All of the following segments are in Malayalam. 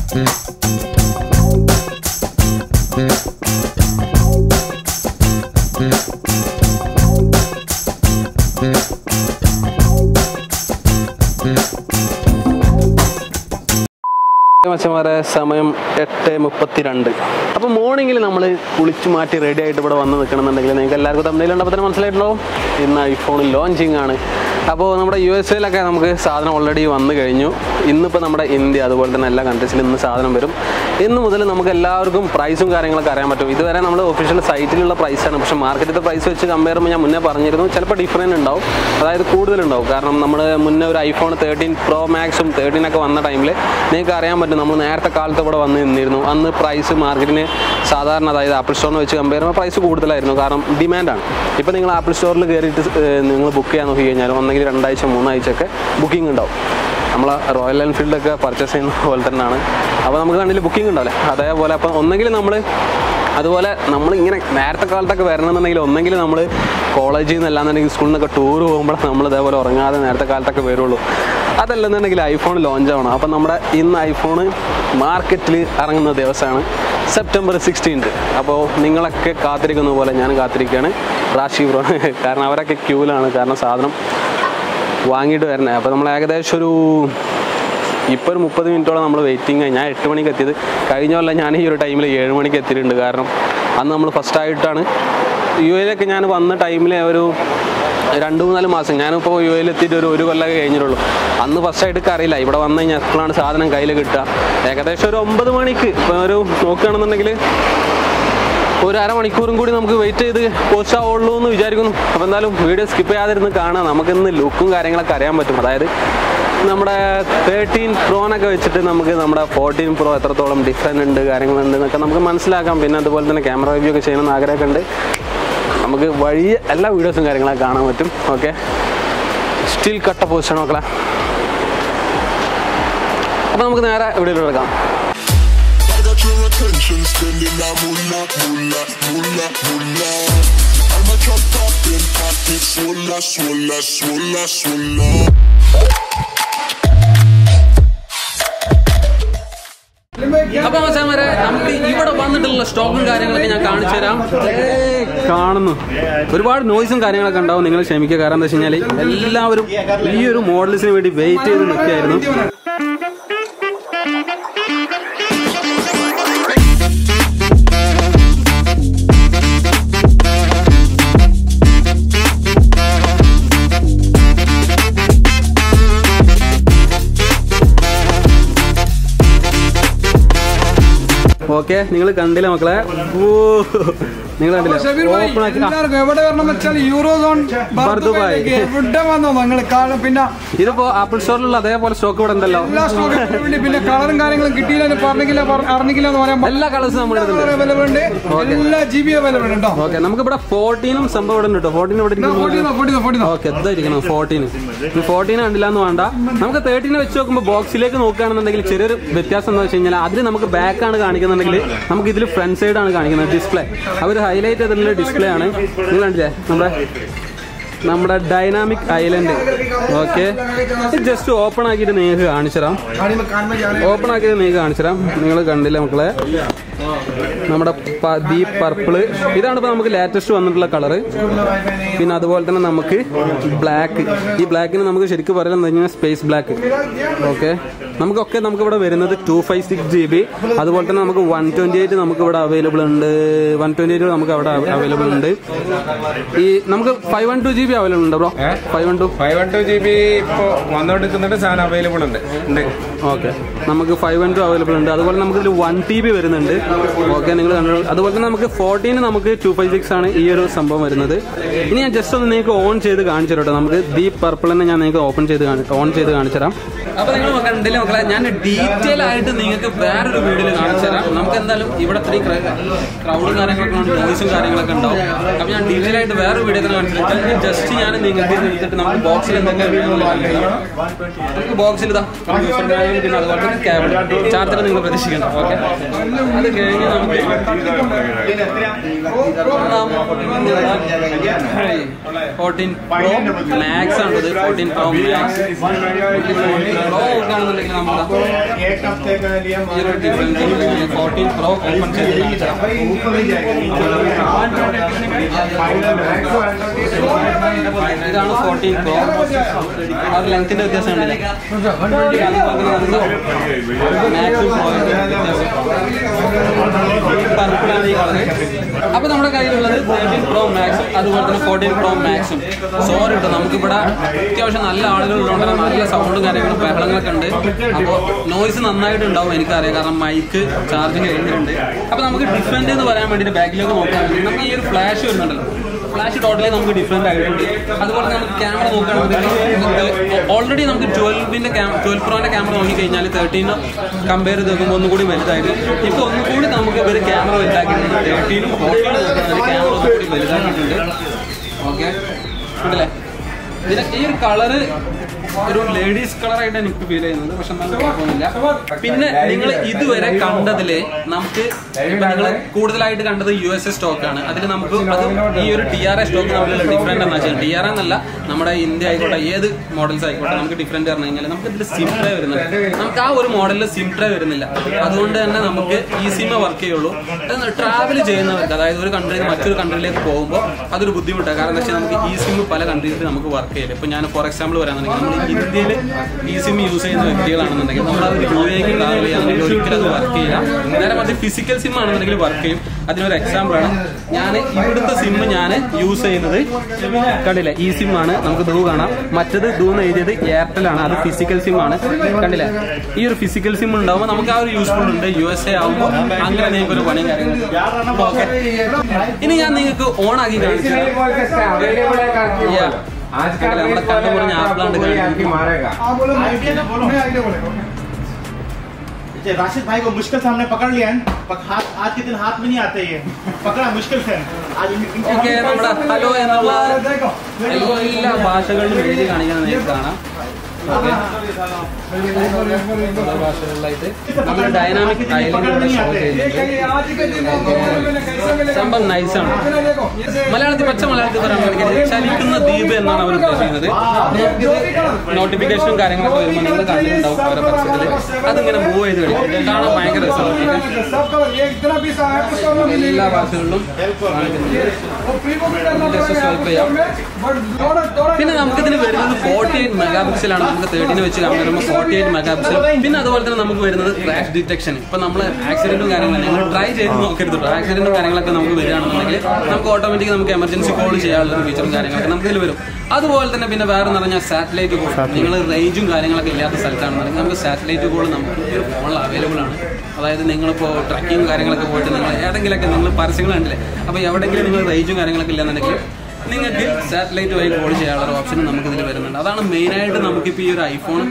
മച്ചന്മാരെ സമയം എട്ട് മുപ്പത്തിരണ്ട് അപ്പോൾ മോർണിംഗിൽ നമ്മൾ കുളിച്ച് മാറ്റി റെഡി ആയിട്ട് ഇവിടെ വന്ന് നിൽക്കണമെന്നുണ്ടെങ്കിൽ നിങ്ങൾക്ക് എല്ലാവർക്കും തമ്മിലുണ്ടപ്പോൾ തന്നെ മനസ്സിലായിട്ടുണ്ടോ ഇന്ന് ഐഫോൺ ലോഞ്ചിങ് ആണ് അപ്പോൾ നമ്മുടെ യു എസ് എയിലൊക്കെ നമുക്ക് സാധനം ഓൾറെഡി വന്നു കഴിഞ്ഞു ഇന്നിപ്പോൾ നമ്മുടെ ഇന്ത്യ അതുപോലെ തന്നെ എല്ലാ കൺട്രീസിലും ഇന്ന് സാധനം വരും ഇന്ന് മുതൽ നമുക്ക് എല്ലാവർക്കും പ്രൈസും കാര്യങ്ങളൊക്കെ അറിയാൻ പറ്റും ഇതുവരെ നമ്മൾ ഒഫീഷ്യൽ സൈറ്റിലുള്ള പ്രൈസാണ് പക്ഷേ മാർക്കറ്റിലെ പ്രൈസ് വെച്ച് കമ്പയർ ചെയ്യുമ്പോൾ ഞാൻ മുന്നേ പറഞ്ഞിരുന്നു ചിലപ്പോൾ ഡിഫറൻറ്റ് ഉണ്ടാവും അതായത് കൂടുതലുണ്ടാവും കാരണം നമ്മൾ മുന്നേ ഒരു ഐഫോൺ തേർട്ടീൻ പ്രോ മാക്സും തേർട്ടീൻ ഒക്കെ വന്ന ടൈമിൽ നിങ്ങൾക്ക് അറിയാൻ പറ്റും നമ്മൾ നേരത്തെ കാലത്ത് ഇവിടെ വന്ന് നിന്നിരുന്നു അന്ന് പ്രൈസ് മാർക്കറ്റിന് സാധാരണ അതായത് ആപ്പിൾ സ്റ്റോറിന് വെച്ച് കമ്പയർ ചെയ്യുമ്പോൾ പ്രൈസ് കൂടുതലായിരുന്നു കാരണം ഡിമാൻഡാണ് ഇപ്പോൾ നിങ്ങൾ ആപ്പിൾ സ്റ്റോറിൽ കയറിയിട്ട് നിങ്ങൾ ബുക്ക് ചെയ്യാൻ നോക്കി കഴിഞ്ഞാൽ ഒന്നെങ്കിൽ രണ്ടാഴ്ച മൂന്നാഴ്ച ഒക്കെ ബുക്കിംഗ് ഉണ്ടാവും നമ്മൾ റോയൽ എൻഫീൽഡൊക്കെ പർച്ചേസ് ചെയ്യുന്ന പോലെ തന്നെയാണ് അപ്പോൾ നമുക്ക് കണ്ടില്ല ബുക്കിംഗ് ഉണ്ടാവില്ലേ അതേപോലെ അപ്പം ഒന്നെങ്കിൽ നമ്മൾ അതുപോലെ നമ്മൾ ഇങ്ങനെ നേരത്തെ കാലത്തൊക്കെ വരണമെന്നുണ്ടെങ്കിൽ ഒന്നെങ്കിൽ നമ്മൾ കോളേജിൽ നിന്ന് അല്ലാന്നുണ്ടെങ്കിൽ സ്കൂളിൽ നിന്നൊക്കെ ടൂർ പോകുമ്പോൾ നമ്മൾ ഇതേപോലെ ഉറങ്ങാതെ നേരത്തെ കാലത്തൊക്കെ വരുള്ളൂ അതല്ലെന്നുണ്ടെങ്കിൽ ഐഫോൺ ലോഞ്ച് ആവണം അപ്പം നമ്മുടെ ഇന്ന് ഐഫോൺ മാർക്കറ്റിൽ ഇറങ്ങുന്ന ദിവസമാണ് സെപ്റ്റംബർ സിക്സ്റ്റീൻത്ത് അപ്പോൾ നിങ്ങളൊക്കെ കാത്തിരിക്കുന്ന പോലെ ഞാൻ കാത്തിരിക്കുകയാണ് റാഷി ബ്രോ കാരണം അവരൊക്കെ ക്യൂലാണ് കാരണം സാധനം വാങ്ങിയിട്ട് വരണേ അപ്പോൾ നമ്മൾ ഏകദേശം ഒരു ഇപ്പോൾ ഒരു മുപ്പത് മിനിറ്റോളം നമ്മൾ വെയിറ്റിംഗ് ഞാൻ എട്ട് മണിക്ക് എത്തിയത് കഴിഞ്ഞ കൊല്ലം ഞാൻ ഈ ഒരു ടൈമിൽ ഏഴ് മണിക്ക് എത്തിയിട്ടുണ്ട് കാരണം അന്ന് നമ്മൾ ഫസ്റ്റായിട്ടാണ് യു എയിലൊക്കെ ഞാൻ വന്ന ടൈമിൽ ഒരു രണ്ട് മൂന്നാല് മാസം ഞാനിപ്പോൾ യു എയിൽ എത്തിയിട്ട് ഒരു ഒരു കൊല്ലമൊക്കെ കഴിഞ്ഞിട്ടുള്ളൂ അന്ന് ഫസ്റ്റായിട്ട് അറിയില്ല ഇവിടെ വന്നു കഴിഞ്ഞാൽ എപ്പോഴാണ് സാധനം കയ്യിൽ കിട്ടുക ഏകദേശം ഒരു ഒമ്പത് മണിക്ക് ഇപ്പോൾ ഒരു നോക്കുകയാണെന്നുണ്ടെങ്കിൽ ഒരു അരമണിക്കൂറും കൂടി നമുക്ക് വെയിറ്റ് ചെയ്ത് പോസ്റ്റ് ആവുള്ളൂ എന്ന് വിചാരിക്കുന്നു അപ്പോൾ എന്തായാലും വീഡിയോ സ്കിപ്പ് ചെയ്യാതിരുന്ന് കാണാം നമുക്കിന്ന് ലുക്കും കാര്യങ്ങളൊക്കെ അറിയാൻ പറ്റും അതായത് നമ്മുടെ തേർട്ടീൻ പ്രോനൊക്കെ വെച്ചിട്ട് നമുക്ക് നമ്മുടെ ഫോർട്ടീൻ പ്രോ എത്രത്തോളം ഡിഫറെൻ്റ് ഉണ്ട് കാര്യങ്ങളുണ്ട് എന്നൊക്കെ നമുക്ക് മനസ്സിലാക്കാം പിന്നെ അതുപോലെ തന്നെ ക്യാമറ റിവ്യൂ ഒക്കെ ചെയ്യണമെന്ന് ആഗ്രഹമൊക്കെ ഉണ്ട് നമുക്ക് വഴി എല്ലാ വീഡിയോസും കാര്യങ്ങളൊക്കെ കാണാൻ പറ്റും ഓക്കെ സ്റ്റിൽ കട്ട പൊസിഷൻ നോക്കളെ അപ്പോൾ നമുക്ക് നേരെ ഇവിടെ എടുക്കാം I got your attention, spending that moolah, moolah, moolah, moolah. I'm a chop popping, pocket swolla, swolla, swolla, swolla. അപ്പൊ മച്ചാമാരെ നമുക്ക് ഇവിടെ വന്നിട്ടുള്ള സ്റ്റോക്കും കാര്യങ്ങളൊക്കെ ഞാൻ കാണിച്ചു തരാം ഏയ്, കാണുന്നു ഒരുപാട് നോയ്സും കാര്യങ്ങളൊക്കെ ഉണ്ടാവും നിങ്ങൾ ക്ഷമിക്കുക കാരണം എന്താ വെച്ച് കഴിഞ്ഞാൽ എല്ലാവരും ഈ ഒരു മോഡൽസിന് വേണ്ടി വെയിറ്റ് ചെയ്ത് നിൽക്കുകയായിരുന്നു ഓക്കെ നിങ്ങൾ കണ്ടില്ല മക്കളെ ഓ നിങ്ങൾ ഷബീർ കണ്ടില്ല ഭായ്, ഓപ്പൺ ആക്കി ആ, എല്ലാവർക്കും എവിടെ വരണം വെച്ചാൽ യൂറോ സോൺ ബർദുബായ്. എവിടെ വന്നോ നിങ്ങൾ കാണും പിന്നെ ഇതിപ്പോ ആപ്പിൾ സ്റ്റോറിലുള്ള അതേപോലെ സ്റ്റോക്ക് ഇവിടെ ഉണ്ടല്ലോ എല്ലാ സ്റ്റോക്കും വേണ്ടി പിന്നെ കളറും കാര്യങ്ങളും കിട്ടിയില്ല പറഞ്ഞില്ല അറിഞ്ഞില്ല എന്ന് പറയാൻ എല്ലാ കളേഴ്സും നമ്മുടെ അടുത്തുണ്ട് അവൈലബിൾ ഉണ്ട് എല്ലാ ജി ബി അവൈലബിൾ ഉണ്ടോ ഓക്കെ നമുക്ക് ഇവിടെ ഫോർട്ടീനും സംഭവം ഇവിടെ ഉണ്ട് കേട്ടോ ഫോർട്ടീൻ ഇവിടെ ഇരിക്കുന്നു. ഫോർട്ടീനോ ഫോർട്ടീനോ ഫോർട്ടീനോ ഓക്കെ എന്തായിരിക്കണം ഫോർട്ടീന് ഫോർട്ടീൻ കണ്ടില്ല എന്ന് വേണ്ട നമുക്ക് തേർട്ടീനെ വെച്ച് നോക്കുമ്പോൾ ബോക്സിലേക്ക് നോക്കുകയാണെന്നുണ്ടെങ്കിൽ ചെറിയൊരു വ്യത്യാസം എന്താ വെച്ച് കഴിഞ്ഞാൽ അതിൽ നമുക്ക് ബാക്ക് ആണ് കാണിക്കുന്നുണ്ടെങ്കിൽ നമുക്ക് ഇതിൽ ഫ്രണ്ട് സൈഡ് ആണ് കാണിക്കുന്നത് ഡിസ്പ്ലേ അവർ ഹൈലൈറ്റ് ചെയ്തിട്ടുള്ള ഡിസ്പ്ലേ ആണ് നിങ്ങൾ കണ്ടില്ലേ നമ്മുടെ നമ്മുടെ dynamic island okay just open ആക്കിയിട്ട് നിങ്ങൾക്ക് കാണിച്ചുതരാം ഓപ്പൺ ആക്കിയിട്ട് നിങ്ങൾക്ക് കാണിച്ചുതരാം നിങ്ങൾ കണ്ടില്ല മക്കളെ നമ്മുടെ ദീപ് പർപ്പിള് ഇതാണ് ഇപ്പോൾ നമുക്ക് ലേറ്റസ്റ്റ് വന്നിട്ടുള്ള കളറ് പിന്നെ അതുപോലെ തന്നെ നമുക്ക് ബ്ലാക്ക് ഈ ബ്ലാക്കിന് നമുക്ക് ശരിക്കും പറയുന്നത് എന്താ കഴിഞ്ഞാൽ സ്പേസ് ബ്ലാക്ക് ഓക്കെ നമുക്കൊക്കെ നമുക്ക് ഇവിടെ വരുന്നത് two five six G B അതുപോലെ തന്നെ നമുക്ക് വൺ ട്വന്റി എയ്റ്റ് നമുക്ക് ഇവിടെ അവൈലബിൾ ഉണ്ട് വൺ ട്വന്റി എയ്റ്റ് നമുക്ക് അവിടെ അവൈലബിൾ ഉണ്ട് ഈ നമുക്ക് five one two G B available ഉണ്ട് bro five one two five one two G B ഇപ്പോ വന്നുകൊണ്ടിരിക്കുന്നുണ്ട് സാധനം അവൈലബിൾ ഉണ്ട് ഉണ്ട് ഓക്കെ നമുക്ക് ഫൈവ് വൺ ടു അവൈലബിൾ ഉണ്ട് അതുപോലെ നമുക്ക് ഇതിൽ വൺ ടി ബി വരുന്നുണ്ട് ഓക്കെ നിങ്ങൾ കണ്ടു അതുപോലെ തന്നെ നമുക്ക് ഫോർട്ടീന് നമുക്ക് ടു ഫൈവ് സിക്സ് ആണ് ഈ ഒരു സംഭവം വരുന്നത് ഇനി ഞാൻ ജസ്റ്റ് ഒന്ന് നിങ്ങൾക്ക് ഓൺ ചെയ്ത് കാണിച്ചു തരാം കേട്ടോ നമുക്ക് ദീപ് പർപ്പിൾ തന്നെ ഞാൻ നിങ്ങൾക്ക് ഓപ്പൺ ചെയ്ത് ഓൺ ചെയ്ത് കാണിച്ചു തരാം അപ്പൊ നിങ്ങൾ കണ്ടില്ല മക്കളെ ഞാൻ ഡീറ്റെയിൽ ആയിട്ട് നിങ്ങൾക്ക് വേറൊരു വീഡിയോയിൽ കാണിച്ചു തരാം നമുക്ക് എന്തായാലും ഇവിടെ ഇത്രയും ക്രൗഡും കാര്യങ്ങളൊക്കെ ഉണ്ട് നോയ്സും കാര്യങ്ങളൊക്കെ ഉണ്ടാവും അപ്പൊ ഞാൻ ഡീറ്റെയിൽ ആയിട്ട് വേറെ വീഡിയോ കാണിച്ചു തരാം ജസ്റ്റ് ഞാൻ നിങ്ങൾക്ക് ഇത് എടുത്തിട്ട് നമുക്ക് ബോക്സിൽ എന്തൊക്കെ നമുക്ക് ബോക്സിൽ ഇതാ user manual പിന്നെ അതുപോലെ തന്നെ കേബിൾ ചാർജർ നിങ്ങൾ പ്രതീക്ഷിക്കണം ഓക്കെ അത് കഴിഞ്ഞ് നമുക്ക് ഫോർട്ടീൻ പ്രോ മാക്സ് ആണ് ഇത് ഫോർട്ടീൻ പ്രോ മാക്സ് പ്രോ നോക്കുകയാണെന്നുണ്ടെങ്കിൽ നമ്മുടെ एक हफ्ते का लिए ഈ ഒരു ഡിഫറൻസ് ഫോർട്ടീൻ പ്രോ ഓപ്പൺ ചെയ്ത് ഇതാണ് ഫോർട്ടീൻ പ്രോ ആ ഒരു ലെങ്ത്തിന്റെ വ്യത്യാസം ഉണ്ടല്ലേ മാക്സിമം പർപ്പിളാണ് ഈ കളറ് അപ്പൊ നമ്മുടെ കയ്യിലുള്ളത് തേർട്ടീൻ പ്രോ മാക്സും അതുപോലെ തന്നെ ഫോർട്ടീൻ പ്രോ മാക്സും സോറി കേട്ടോ നമുക്കിവിടെ അത്യാവശ്യം നല്ല ആളുകൾ ഉള്ളതുകൊണ്ട് തന്നെ നല്ല സൗണ്ടും കാര്യങ്ങളും ബഹളങ്ങളൊക്കെ ഉണ്ട് അപ്പോൾ നോയ്സ് നന്നായിട്ട് ഉണ്ടാവും എനിക്കറിയാം കാരണം മൈക്ക് ചാർജിങ് കഴിഞ്ഞിട്ടുണ്ട് അപ്പൊ നമുക്ക് ഡിഫറെന്റ് എന്ന് പറയാൻ വേണ്ടിയിട്ട് ബാക്കിലേക്ക് നോക്കുകയാണെങ്കിൽ നമുക്ക് ഈ ഒരു ഫ്ലാഷ് വരുന്നുണ്ടല്ലോ ഫ്ലാഷ് ടോട്ടലി നമുക്ക് ഡിഫറെന്റ് ആയിട്ടുണ്ട് അതുപോലെ തന്നെ നമുക്ക് ക്യാമറ നോക്കുകയാണെങ്കിൽ ഓൾറെഡി നമുക്ക് ട്വൽവിന്റെ ട്വൽവ് പ്രോന്റെ ക്യാമറ നോക്കി കഴിഞ്ഞാൽ തേർട്ടീനും കമ്പയർ ചെയ്ത് നോക്കുമ്പോൾ ഒന്നുകൂടി വലുതായിട്ട് ഇപ്പൊ ഒന്നുകൂടി നമുക്ക് ഇവർ ക്യാമറ വലുതാക്കിയിട്ടുണ്ട് തേർട്ടീനും ഫോർട്ടീനും നോക്കുകയാണെങ്കിൽ ക്യാമറ ഒന്നുകൂടി വലുതാക്കിയിട്ടുണ്ട് ഓക്കെ ഉണ്ടല്ലേ ഇതിന്റെ ഈ ഒരു കളറ് ഒരു ലേഡീസ് കളറായിട്ട് എനിക്ക് ഫീൽ ചെയ്യുന്നത് പക്ഷെ എന്നാലും കുഴപ്പമൊന്നുമില്ല പിന്നെ നിങ്ങൾ ഇതുവരെ കണ്ടതില് നമുക്ക് ഇപ്പൊ നിങ്ങൾ കൂടുതലായിട്ട് കണ്ടത് യു എസ് എ സ്റ്റോക്ക് ആണ് അതിൽ നമുക്ക് അത് ഈ ഒരു ടി ആർ എ സ്റ്റോക്ക് തമ്മിലുള്ള ഡിഫറെന്റ് എന്ന് വെച്ചാൽ ടി ആർ എന്നല്ല നമ്മുടെ ഇന്ത്യ ആയിക്കോട്ടെ ഏത് മോഡൽസ് ആയിക്കോട്ടെ നമുക്ക് ഡിഫറെന്റ് പറഞ്ഞു കഴിഞ്ഞാൽ നമുക്ക് ഇതിൽ സിം ട്രേ വരുന്നുണ്ട് നമുക്ക് ആ ഒരു മോഡലിൽ സിം ട്രേ വരുന്നില്ല അതുകൊണ്ട് തന്നെ നമുക്ക് ഈ സിം വർക്ക് ചെയ്യുള്ളൂ ട്രാവൽ ചെയ്യുന്നവർക്ക് അതായത് ഒരു കൺട്രിയിൽ നിന്ന് മറ്റൊരു കൺട്രിയിലേക്ക് പോകുമ്പോൾ അതൊരു ബുദ്ധിമുട്ടാണ് കാരണം എന്താ വെച്ചാൽ നമുക്ക് ഈ സിം പല കൺട്രീസിൽ നമുക്ക് വർക്ക് ചെയ്യില്ല ഇപ്പൊ ഞാൻ ഫോർ എക്സാമ്പിൾ പറയാന്നുണ്ടെങ്കിൽ നമ്മൾ ഇന്ത്യയിൽ ഈ സിം യൂസ് ചെയ്യുന്ന വ്യക്തികളാണെന്നുണ്ടെങ്കിൽ നമ്മൾ അത് യു എക്ക് ട്രാവൽ ചെയ്യാന്നുണ്ടെങ്കിൽ ഒരിക്കലും അത് വർക്ക് ചെയ്യില്ല നേരെ മറിച്ച് ഫിസിക്കൽ സിം ആണെന്നുണ്ടെങ്കിൽ വർക്ക് ചെയ്യും അതിനൊരു എക്സാമ്പിൾ ആണ് ഞാൻ ഇവിടുത്തെ സിം ഞാൻ യൂസ് ചെയ്യുന്നത് കണ്ടില്ലേ ഈ സിം ആണ് നമുക്ക് ദൂ കാണാം മറ്റത് ദൂ എന്ന് എഴുതിയത് എയർടെൽ ആണ് അത് ഫിസിക്കൽ സിം ആണ് കണ്ടില്ലേ ഈ ഒരു ഫിസിക്കൽ സിം ഉണ്ടാവുമ്പോൾ നമുക്ക് ആ ഒരു യൂസ്ഫുൾ ഉണ്ട് യു എസ് എ ആവുമ്പോൾ അങ്ങനെ നിങ്ങൾക്ക് ഒരു പണിയും കാര്യങ്ങളും ഓക്കെ ഇനി ഞാൻ നിങ്ങൾക്ക് ഓൺ ആക്കി കാണിച്ചു Yeah. आजकल നമ്മുടെ കണ്ണ് മുറിഞ്ഞ ആപ്പിളാണ്ട് आपको मारेगा हाँ बोलो मैं आइडिया बोले जैसे राशिद भाई को मुश्किल से हमने पकड़ लिया है पक- हाथ आज के दिन हाथ में नहीं आते ये पकड़ा मुश्किल से आज इन- इनको ഓക്കെ നമ്മുടെ ഹലോ എന്നുള്ള देखो എല്ലാ ഭാഷകളിലും എഴുതി കാണിക്കാൻ നിങ്ങൾക്ക് കാണാം ഓക്കെ എല്ലാ ഭാഷകളിലായിട്ട് നമ്മൾ ഡൈനാമിക് ഐലൻഡ് ഷോ ये ചെയ്യുന്നുണ്ട് कहीं आज के दिन मैंने कैसे मिलेगा സംഭവം നൈസാണ് मैंने देखो ये മലയാളത്തിൽ പച്ച മലയാളത്തിൽ പറയുകയാണെങ്കിൽ ചലിക്കുന്ന ദ്വീപ് എന്നാണ് അവർ ഉദ്ദേശിക്കുന്നത് നോട്ടിഫിക്കേഷനും കാര്യങ്ങളൊക്കെ വരുമ്പോൾ നിങ്ങൾ കണ്ടിട്ടുണ്ടാവും അവരുടെ പരസ്യത്തിൽ അതിങ്ങനെ മൂവ് ചെയ്ത് കളിക്കും കാണാൻ ഭയങ്കര രസമാണ് सब कलर ये इतना भी ऐप स्टोर में എല്ലാ मिलेगा ഭാഷകളിലും കാണിക്കുന്നുണ്ട് वो प्री को भी करना Just पड़ेगा swipe ചെയ്യാം. बट थोड़ा थोड़ा പിന്നെ നമുക്കിതിന് വരുന്നത് ഫോർട്ടി എയ്റ്റ് മെഗാ പിക്സലാണ് നമുക്ക് തേർട്ടീന് വെച്ച് കമ്പയർ ചെയ്യുമ്പോൾ ഫോർട്ടി എയ്റ്റ് മെഗാ പിക്സൽ പിന്നെ അതുപോലെ തന്നെ നമുക്ക് വരുന്നത് ക്രാഷ് ഡിറ്റക്ഷൻ ഇപ്പൊ നമ്മൾ ആക്സിഡന്റും കാര്യങ്ങളും നിങ്ങൾ ട്രൈ ചെയ്ത് നോക്കരുത് ആക്സിഡന്റും കാര്യങ്ങളൊക്കെ നമുക്ക് വരികയാണെന്നുണ്ടെങ്കിൽ നമുക്ക് ഓട്ടോമാറ്റിക് നമുക്ക് എമർജൻസി കോൾ ചെയ്യാനുള്ള ഒരു ഫീച്ചറും കാര്യങ്ങളൊക്കെ നമുക്ക് ഇതിൽ വരും അതുപോലെ തന്നെ പിന്നെ വേറെ എന്ന് പറഞ്ഞാൽ സാറ്റലൈറ്റ് കോൾ നിങ്ങൾ റേഞ്ചും കാര്യങ്ങളൊക്കെ ഇല്ലാത്ത സ്ഥലത്താണെന്നുണ്ടെങ്കിൽ നമുക്ക് സാറ്റലൈറ്റ് കോൾ നമുക്ക് ഈ ഒരു ഫോണിൽ അവൈലബിൾ ആണ് അതായത് നിങ്ങളിപ്പോൾ ട്രക്കിങ് കാര്യങ്ങളൊക്കെ പോയിട്ട് നിങ്ങൾ ഏതെങ്കിലുമൊക്കെ നിങ്ങൾ പരസ്യങ്ങൾ കണ്ടില്ലേ അപ്പോൾ എവിടെയെങ്കിലും നിങ്ങൾ റേഞ്ചും കാര്യങ്ങളൊക്കെ ഇല്ലാന്നുണ്ടെങ്കിൽ നിങ്ങൾക്ക് സാറ്റലൈറ്റ് വഴി കോൾ ചെയ്യാനുള്ള ഒരു ഓപ്ഷൻ നമുക്ക് ഇതിൽ വരുന്നുണ്ട് അതാണ് മെയിനായിട്ട് നമുക്കിപ്പോൾ ഈ ഒരു ഐഫോൺ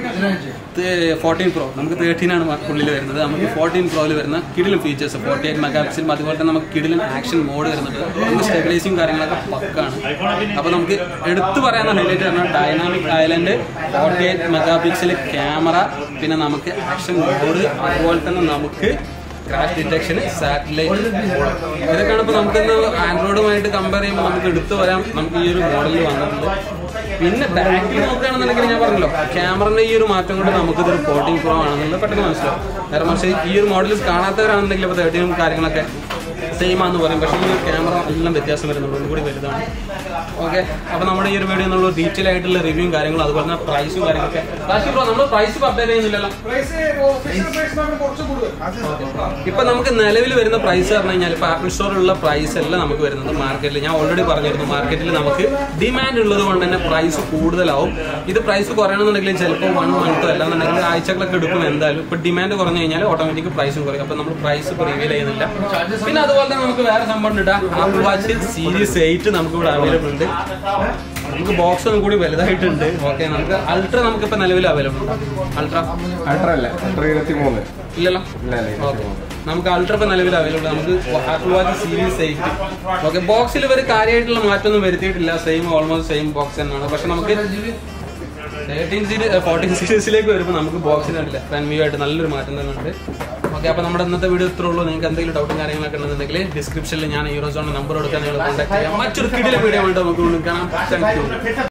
ഫോർട്ടീൻ പ്രോ നമുക്ക് തേർട്ടീൻ ആണ് ഉള്ളിൽ വരുന്നത് നമുക്ക് ഫോർട്ടീൻ പ്രോയിൽ വരുന്ന കിടിലും ഫീച്ചേഴ്സ് ഫോർട്ടി എയ്റ്റ് മെഗാ പിക്സലും അതുപോലെ തന്നെ നമുക്ക് കിടിലും ആക്ഷൻ മോഡ് വരുന്നുണ്ട് നമുക്ക് സ്റ്റെബിലൈസിങ് കാര്യങ്ങളൊക്കെ പക്കാണ് അപ്പോൾ നമുക്ക് എടുത്തു പറയാവുന്ന ഹൈലൈറ്റ് പറഞ്ഞാൽ dynamic island forty eight mega pixel camera പിന്നെ നമുക്ക് ആക്ഷൻ മോഡ് അതുപോലെ തന്നെ നമുക്ക് ക്രാഷ് ഡിറ്റക്ഷന് സാറ്റലൈറ്റ് ഇതൊക്കെയാണ് ഇപ്പോൾ നമുക്കിന്ന് ആൻഡ്രോയിഡുമായിട്ട് കമ്പയർ ചെയ്യുമ്പോൾ നമുക്ക് എടുത്തു വരാം നമുക്ക് ഈ ഒരു മോഡലിൽ വന്നിട്ടുണ്ട് പിന്നെ ബാക്കിൽ നോക്കുകയാണെന്നുണ്ടെങ്കിൽ ഞാൻ പറഞ്ഞല്ലോ ക്യാമറന്റെ ഈ ഒരു മാറ്റം കൊണ്ട് നമുക്കിതൊരു ഫോർട്ടീൻ പ്രോ ആണെന്നുള്ളത് പെട്ടെന്ന് മനസ്സിലാവും കാരണം പക്ഷേ ഈ ഒരു മോഡൽ കാണാത്തവരാണെന്നുണ്ടെങ്കിൽ ഇപ്പോൾ തേർട്ടീനും കാര്യങ്ങളൊക്കെ സെയിം ആണെന്ന് പറയും പക്ഷേ ഈ ഒരു ക്യാമറ എല്ലാം വ്യത്യാസം വരുന്നുണ്ട് ഒന്നുകൂടി വലുതാണ് ഓക്കെ അപ്പോൾ നമ്മുടെ ഈ ഒരു വീഡിയോ എന്നുള്ള ഡീറ്റെയിൽ ആയിട്ടുള്ള റിവ്യൂയും കാര്യങ്ങളും അതുപോലെ തന്നെ പ്രൈസും കാര്യങ്ങളൊക്കെ റാഷി ബ്രോ നമ്മൾ പ്രൈസ് അപ്ഡേറ്റ് ചെയ്യുന്നില്ലല്ലോ പ്രൈസ് ഒഫീഷ്യൽ പ്രൈസ് നമ്മൾ കുറച്ച് കൂടുതൽ ഇപ്പൊ നമുക്ക് നിലവിൽ വരുന്ന പ്രൈസ് പറഞ്ഞു കഴിഞ്ഞാൽ ഇപ്പൊ ആപ്പിൾ സ്റ്റോറിലുള്ള പ്രൈസ് അല്ല നമുക്ക് വരുന്നത് മാർക്കറ്റിൽ ഞാൻ ഓൾറെഡി പറഞ്ഞിരുന്നു മാർക്കറ്റിൽ നമുക്ക് ഡിമാൻഡ് ഉള്ളത് കൊണ്ട് തന്നെ പ്രൈസ് കൂടുതലാവും ഇത് പ്രൈസ് കുറയണമെന്നുണ്ടെങ്കിൽ ചിലപ്പോൾ വൺ മന്തോ അല്ലാന്നുണ്ടെങ്കിൽ ആഴ്ചകളൊക്കെ എടുക്കും എന്തായാലും ഇപ്പൊ ഡിമാൻഡ് കുറഞ്ഞു കഴിഞ്ഞാൽ ഓട്ടോമാറ്റിക് പ്രൈസും കുറയും അപ്പൊ നമ്മൾ പ്രൈസ് ഇപ്പോൾ റിവീൽ ചെയ്യുന്നില്ല പിന്നെ അതുപോലെ തന്നെ നമുക്ക് വേറെ സംഭവം ഉണ്ട് ആപ്പിൾ വാച്ച് സീരീസ് എയ്റ്റ് നമുക്ക് ഇവിടെ അവൈലബിൾ ഉണ്ട് നമുക്ക് ബോക്സ് ഒന്നും കൂടി വലുതായിട്ടുണ്ട് ഓക്കെ നമുക്ക് അൾട്ര നമുക്ക് ഇപ്പൊ നിലവിൽ അവൈലബിൾ ഉണ്ട് അൾട്ര അൾട്ര അല്ല അൾട്ര ഇരുപത്തി മൂന്ന് ഇല്ലല്ലോ ഇല്ല ഇല്ല ഓക്കെ നമുക്ക് അൾട്ര ഇപ്പൊ നിലവിൽ അവൈലബിൾ നമുക്ക് Apple watch series eight okay ബോക്സിൽ ഇവർ കാര്യമായിട്ടുള്ള മാറ്റമൊന്നും വരുത്തിയിട്ടില്ല സെയിം ഓൾമോസ്റ്റ് സെയിം ബോക്സ് തന്നെയാണ് പക്ഷെ നമുക്ക് തേർട്ടീൻ സീരീസ് ഫോർട്ടീൻ സീരീസിലേക്ക് വരുമ്പോൾ നമുക്ക് ബോക്സിന് കണ്ടില്ല ഫ്രണ്ട് വ്യൂ ആയിട്ട് നല്ലൊരു മാറ്റം തന്നെ ഉണ്ട് ഓക്കെ അപ്പോൾ നമ്മുടെ ഇന്നത്തെ വീഡിയോ ഇത്രേ ഉള്ളൂ നിങ്ങൾക്ക് എന്തെങ്കിലും ഡൗട്ടും കാര്യങ്ങളൊക്കെ ഉണ്ടെന്നുണ്ടെങ്കിൽ ഡിസ്ക്രിപ്ഷനിൽ ഞാൻ യൂറോസോണിന്റെ നമ്പർ കൊടുക്കാൻ നിങ്ങൾ കോൺടാക്ട് ചെയ്യാം മറ്റൊരു കിടിലെ വീഡിയോ ആയിട്ട് നമുക്ക് വീണ്ടും കാണാം താങ്ക് യു